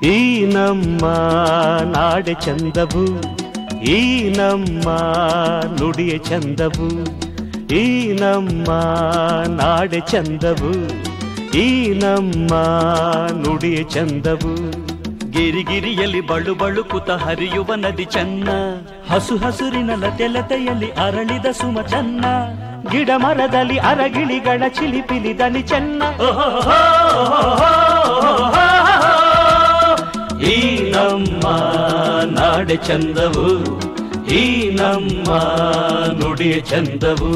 ಈ ನಮ್ಮ ನಾಡೆ ಚಂದವು ಈ ನಮ್ಮ ನುಡಿಯ ಚಂದವು ಈ ನಮ್ಮ ನಾಡೆ ಚಂದವು ಈ ನಮ್ಮ ನುಡಿಯ ಚಂದವು ಗಿರಿಗಿರಿಯಲ್ಲಿ ಬಳು ಬಳುಕುತ ಹರಿಯುವ ನದಿ ಚೆನ್ನ ಹಸು ಹಸುರಿನ ಲತೆ ಲತೆಯಲ್ಲಿ ಅರಳಿದ ಸುಮ ಚೆನ್ನ ಗಿಡ ಮರದಲ್ಲಿ ಅರಗಿಳಿಗಳ ಚಿಲಿಪಿಲಿ ದನಿ ಚೆನ್ನ ಈ ನಮ್ಮ ನಾಡೆ ಚಂದವು ಈ ನಮ್ಮ ನುಡಿಯ ಚಂದವು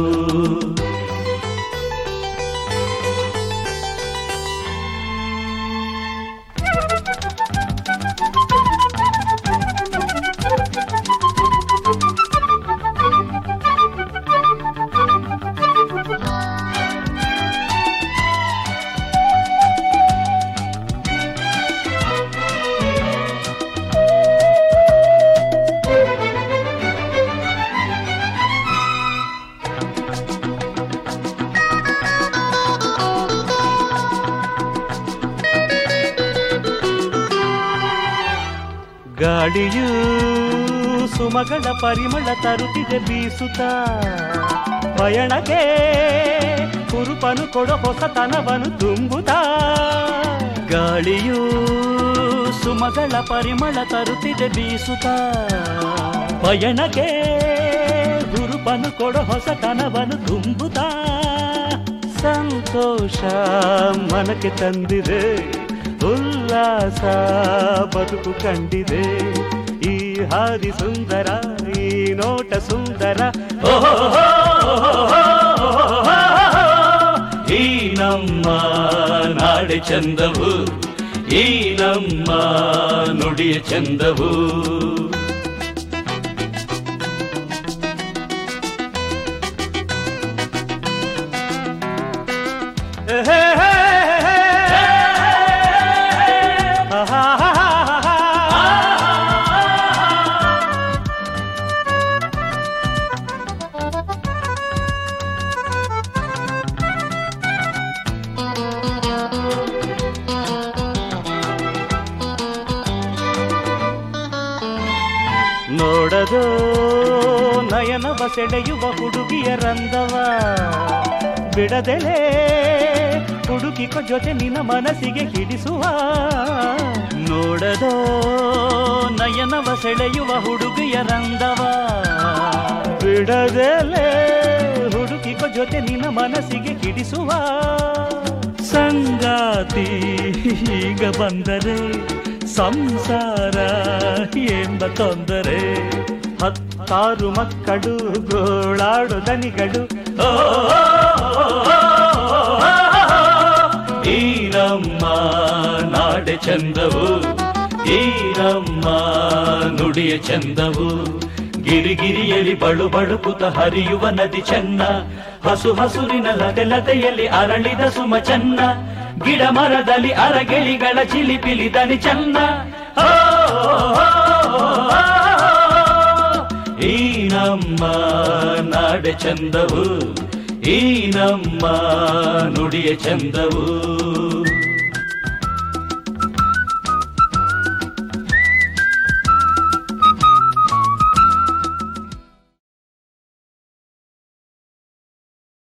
ಗಾಳಿಯು ಸುಮಗಳ ಪರಿಮಳ ತರುತ್ತಿದೆ ಬೀಸುತ್ತ ಪಯಣಕ್ಕೆ ಕುರುಪನು ಕೊಡೋ ಹೊಸತನವನು ತುಂಬುತ್ತಾ ಗಾಳಿಯು ಸುಮಗಳ ಪರಿಮಳ ತರುತ್ತಿದೆ ಬೀಸುತ್ತ ಪಯಣಕ್ಕೆ ಗುರುಪನು ಕೊಡೋ ಹೊಸತನವನು ತುಂಬುತ್ತಾ ಸಂತೋಷ ಮನಕ್ಕೆ ತಂದಿದೆ ಉಲ್ಲಾಸ ಬದುಕು ಕಂಡಿದೆ ಈ ಹಾದಿ ಸುಂದರ ಈ ನೋಟ ಸುಂದರ ಈ ನಮ್ಮ ನಾಡೆ ಚಂದವು ಈ ನಮ್ಮ ನುಡಿಯ ಚಂದವು ನೋಡದೋ ನಯನವ ಸೆಳೆಯುವ ಹುಡುಗಿಯ ರಂದವ ಬಿಡದೆಲೆ ಹುಡುಗಿಕ ಜೊತೆ ನಿನ್ನ ಮನಸ್ಸಿಗೆ ಹಿಡಿಸುವ ನೋಡದೋ ನಯನವ ಸೆಳೆಯುವ ಹುಡುಗಿಯ ರಂದವ ಬಿಡದೆಲೆ ಹುಡುಗಿಕ ಜೊತೆ ನಿನ್ನ ಮನಸ್ಸಿಗೆ ಹಿಡಿಸುವ ಸಂಗಾತಿ ಈಗ ಬಂದರೆ ಸಂಸಾರ ಎಂಬ ತೊಂದರೆ ಹತ್ತಾರು ಮಕ್ಕಳು ಗೋಳಾಡು ದನಿಗಳು ಈ ನಮ್ಮ ನಾಡೆ ಚಂದವು ಈ ನಮ್ಮ ನುಡಿಯ ಚಂದವು ಗಿರಿಗಿರಿಯಲ್ಲಿ ಬಳು ಬಳುಕುತ ಹರಿಯುವ ನದಿ ಚೆನ್ನ ಹಸು ಹಸುರಿನ ಲತೆ ಲತೆಯಲ್ಲಿ ಅರಳಿದ ಸುಮ ಚೆನ್ನ ಗಿಡ ಮರದಲ್ಲಿ ಅರಗಿಳಿಗಳ ಚಿಲಿಪಿಲಿ ದನಿ ಚೆನ್ನ ಓ, ಈ ನಮ್ಮ ನಾಡೆ ಚಂದವು ಈ ನಮ್ಮ ನುಡಿಯ ಚಂದವು